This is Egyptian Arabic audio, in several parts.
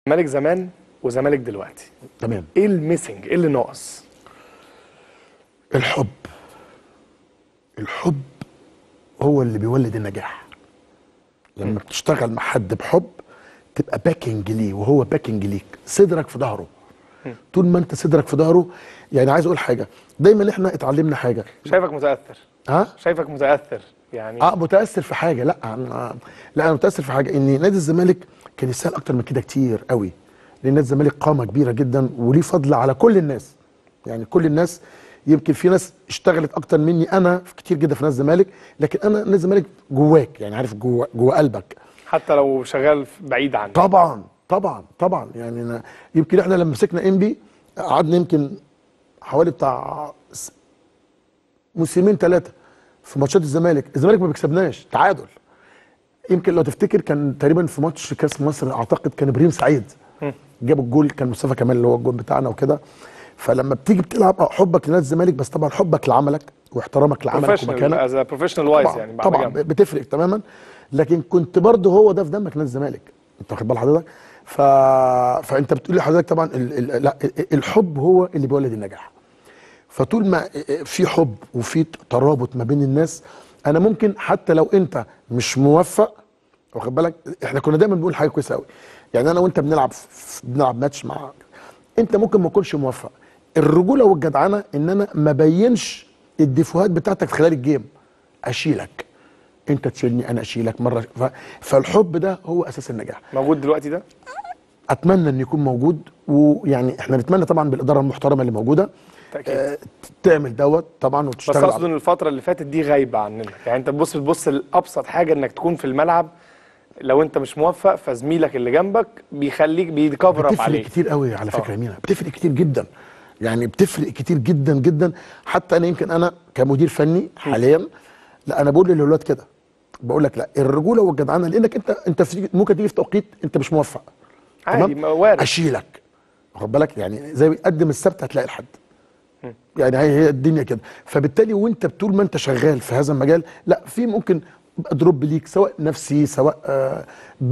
زمالك زمان وزمالك دلوقتي تمام ايه الميسنج ايه اللي ناقص الحب الحب هو اللي بيولد النجاح لما بتشتغل مع حد بحب تبقى باكينج ليه وهو باكينج ليك صدرك في ظهره طول ما انت صدرك في ظهره يعني عايز اقول حاجه دايما احنا اتعلمنا حاجه شايفك متاثر ها شايفك متاثر يعني اه متاثر في حاجه لا انا لا انا متاثر في حاجه ان نادي الزمالك كان يستاهل اكتر من كده كتير قوي لان نادي الزمالك قامه كبيره جدا وليه فضل على كل الناس يعني كل الناس يمكن في ناس اشتغلت اكتر مني انا كتير جدا في نادي الزمالك لكن انا نادي الزمالك جواك يعني عارف جوا جوا قلبك حتى لو شغال بعيد عنك طبعا طبعا طبعا يعني أنا يمكن احنا لما مسكنا انبي قعدنا يمكن حوالي بتاع س- موسمين ثلاثه في ماتشات الزمالك الزمالك ما بيكسبناش تعادل يمكن لو تفتكر كان تقريبا في ماتش كاس مصر اعتقد كان ابراهيم سعيد جاب الجول كان مصطفى كمال اللي هو الجول بتاعنا وكده فلما بتيجي بتلعب آه، حبك لنادي الزمالك بس طبعا حبك لعملك واحترامك لعملك بروفيشنال ومكانك از بروفيشنال وايز طبعا يعني بعد طبعا جنب. بتفرق تماما لكن كنت برضه هو ده في دمك نادي الزمالك انت واخد بال حضرتك ف... فانت بتقول لحضرتك طبعا ال... ال... لا ال- الحب هو اللي بيولد النجاح فطول ما في حب وفي ترابط ما بين الناس انا ممكن حتى لو انت مش موفق واخد بالك احنا كنا دايما بنقول حاجه كويسه قوي يعني انا وانت بنلعب في- بنلعب ماتش مع انت ممكن ما تكونش موفق الرجوله والجدعنه ان انا ما بينش الديفوهات بتاعتك في خلال الجيم اشيلك انت تشيلني انا اشيلك مره ف... فالحب ده هو اساس النجاح موجود دلوقتي ده اتمنى ان يكون موجود ويعني احنا نتمنى طبعا بالاداره المحترمه اللي موجوده تأكيد. آه تعمل دوت طبعا بس وتشتغل اقصد على- ان الفتره اللي فاتت دي غايبه عننا يعني انت بتبص بتبص لابسط حاجه انك تكون في الملعب لو انت مش موفق فزميلك اللي جنبك بيخليك بيكفر اب بتفرق عليك كتير قوي على آه. فكره يا مينا بتفرق كتير جدا يعني بتفرق كتير جدا جدا حتى انا يمكن انا كمدير فني حاليا لا انا بقول للولاد كده بقول لك لا الرجوله والجدعنه لانك انت انت في ممكن تيجي في توقيت انت مش موفق عادي تمام؟ ما وارد اشيلك واخد بالك يعني زي قدم السبت هتلاقي الحد يعني هي هي الدنيا كده فبالتالي وانت طول ما انت شغال في هذا المجال لا في ممكن يبقى دروب ليك سواء نفسي سواء آه،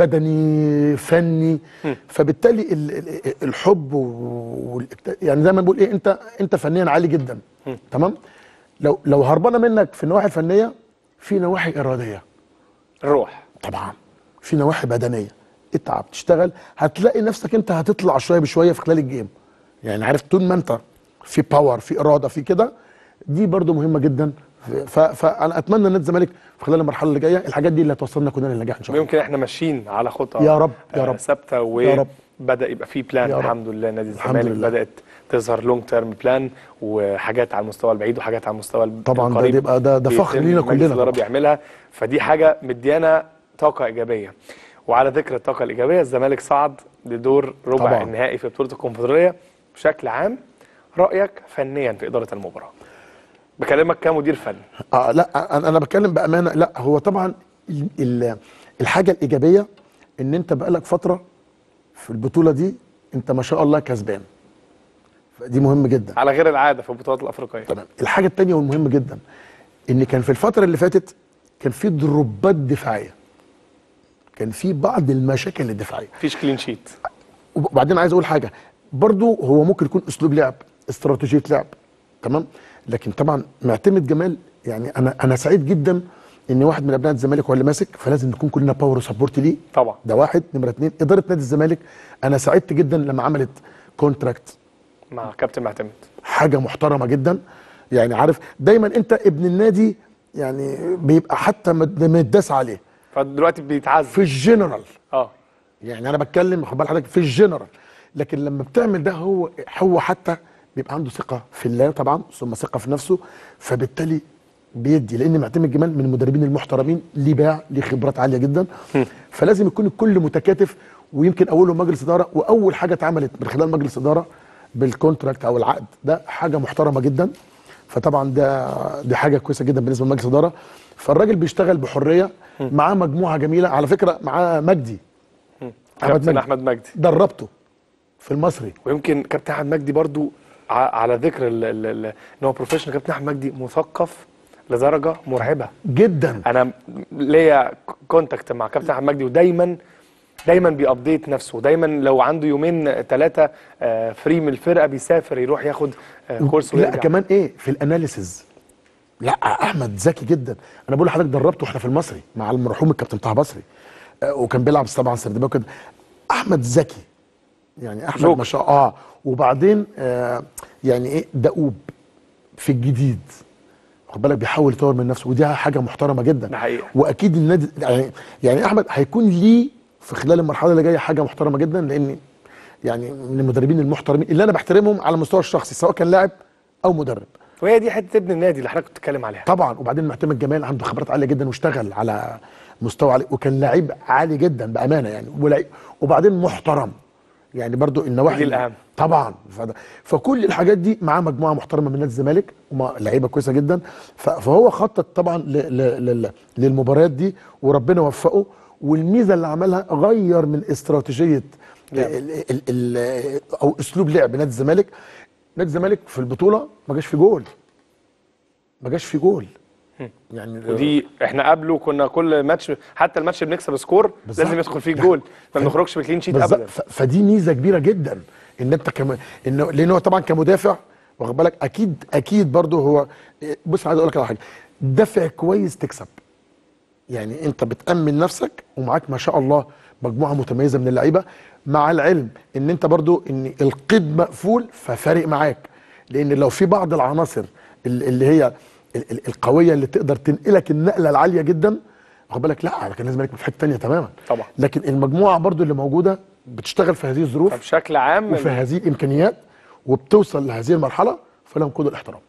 بدني فني فبالتالي ال- ال- الحب وال يعني زي ما بنقول ايه انت انت فنيا عالي جدا تمام لو لو هربانه منك في النواحي الفنيه في نواحي اراديه الروح طبعا في نواحي بدنيه اتعب تشتغل هتلاقي نفسك انت هتطلع شويه بشويه في خلال الجيم يعني عارف طول ما انت في باور في اراده في كده دي برضو مهمه جدا ف- فانا اتمنى ان الزمالك في خلال المرحله اللي جايه الحاجات دي اللي هتوصلنا كلنا للنجاح ان شاء الله ويمكن احنا ماشيين على خطى يا رب، يا آه، رب. ثابته يا رب. وبدا يبقى في بلان يا رب. الحمد لله نادي الحمد الزمالك لله. بدات تظهر لونج تيرم بلان وحاجات على المستوى البعيد وحاجات على المستوى ال- طبعاً ده القريب يبقى ده- ده فخر بيتم لينا مجلس كلنا الاداره طبعاً. بيعملها فدي حاجه مديانا طاقه ايجابيه وعلى ذكر الطاقه الايجابيه الزمالك صعد لدور ربع طبعاً. النهائي في بطوله الكونفدراليه بشكل عام رايك فنيا في اداره المباراه بكلمك كمدير فني آه لا انا انا بتكلم بامانه لا هو طبعا ال- ال- الحاجه الايجابيه ان انت بقالك فتره في البطوله دي انت ما شاء الله كسبان دي مهم جدا على غير العاده في البطولات الافريقيه تمام الحاجه الثانيه والمهمه جدا ان كان في الفتره اللي فاتت كان في ضربات دفاعيه كان في بعض المشاكل الدفاعيه مفيش كلين شيت وبعدين عايز اقول حاجه برضو هو ممكن يكون اسلوب لعب استراتيجيه لعب تمام لكن طبعا معتمد جمال يعني انا انا سعيد جدا ان واحد من ابناء الزمالك هو اللي ماسك فلازم نكون كلنا باور وسبورت ليه طبعا ده واحد نمره اثنين اداره نادي الزمالك انا سعدت جدا لما عملت كونتراكت مع كابتن معتمد حاجه محترمه جدا يعني عارف دايما انت ابن النادي يعني بيبقى حتى مد- متداس عليه فدلوقتي بيتعزز في الجنرال اه يعني انا بتكلم خد بال حضرتك في الجنرال لكن لما بتعمل ده هو هو حتى بيبقى عنده ثقه في الله طبعا ثم ثقه في نفسه فبالتالي بيدي لان معتمد جمال من المدربين المحترمين ليه باع ليه خبرات عاليه جدا فلازم يكون الكل متكاتف ويمكن اولهم مجلس اداره واول حاجه اتعملت من خلال مجلس اداره بالكونتراكت او العقد ده حاجه محترمه جدا فطبعا ده دي حاجه كويسه جدا بالنسبه لمجلس الاداره فالراجل بيشتغل بحريه معاه مجموعه جميله على فكره معاه مجدي كابتن مجدي. احمد مجدي دربته في المصري ويمكن كابتن احمد مجدي برضو ع- على ذكر ال- ال- ال- ان هو بروفيشنال كابتن احمد مجدي مثقف لدرجه مرعبه جدا انا ليا كونتاكت مع كابتن احمد مجدي ودايما دايما بيابديت نفسه دايما لو عنده يومين ثلاثه فري من الفرقه بيسافر يروح ياخد آه، كورس لا ويرجع كمان ايه في الاناليسز لا احمد ذكي جدا انا بقول لحضرتك دربته واحنا في المصري مع المرحوم الكابتن طه بصري آه، وكان بيلعب طبعا سردباك وكده احمد ذكي يعني احمد جوكر. ما شاء اه وبعدين آه يعني ايه دؤوب في الجديد واخد بالك بيحاول يطور من نفسه ودي حاجه محترمه جدا ده حقيقة. واكيد النادي يعني يعني احمد هيكون ليه في خلال المرحله اللي جايه حاجه محترمه جدا لان يعني من المدربين المحترمين اللي انا بحترمهم على المستوى الشخصي سواء كان لاعب او مدرب وهي دي حته ابن النادي اللي حضرتك كنت بتتكلم عليها طبعا وبعدين معتمد جمال عنده خبرات عاليه جدا واشتغل على مستوى عالي وكان لعيب عالي جدا بامانه يعني ولعيب وبعدين محترم يعني برضو النواحي دي الأهم. طبعا فده فكل الحاجات دي معاه مجموعه محترمه من نادي الزمالك ومع لعيبه كويسه جدا ف- فهو خطط طبعا ل ل ل للمباريات دي وربنا وفقه والميزه اللي عملها غير من استراتيجيه لعب. ال ال ال او اسلوب لعب نادي الزمالك نادي الزمالك في البطوله ما جاش في جول ما جاش في جول يعني ودي احنا قبله كنا كل ماتش حتى الماتش اللي بنكسب سكور بالظبط. لازم يدخل فيه جول ما بنخرجش بكلين شيت بالظبط. ابدا ف- فدي ميزه كبيره جدا ان انت كم انه لان هو طبعا كمدافع واخد بالك اكيد اكيد برضه هو بص عايز اقول لك على حاجه دافع كويس تكسب يعني انت بتامن نفسك ومعاك ما شاء الله مجموعه متميزه من اللعيبه مع العلم ان انت برضو ان القيد مقفول ففارق معاك لان لو في بعض العناصر ال- اللي هي ال- ال- القويه اللي تقدر تنقلك النقله العاليه جدا واخد بالك لا كان لازم يكون في حته ثانيه تماما طبعا. لكن المجموعه برضو اللي موجوده بتشتغل في هذه الظروف فبشكل عام وفي هذه الامكانيات وبتوصل لهذه المرحله فلهم كل الاحترام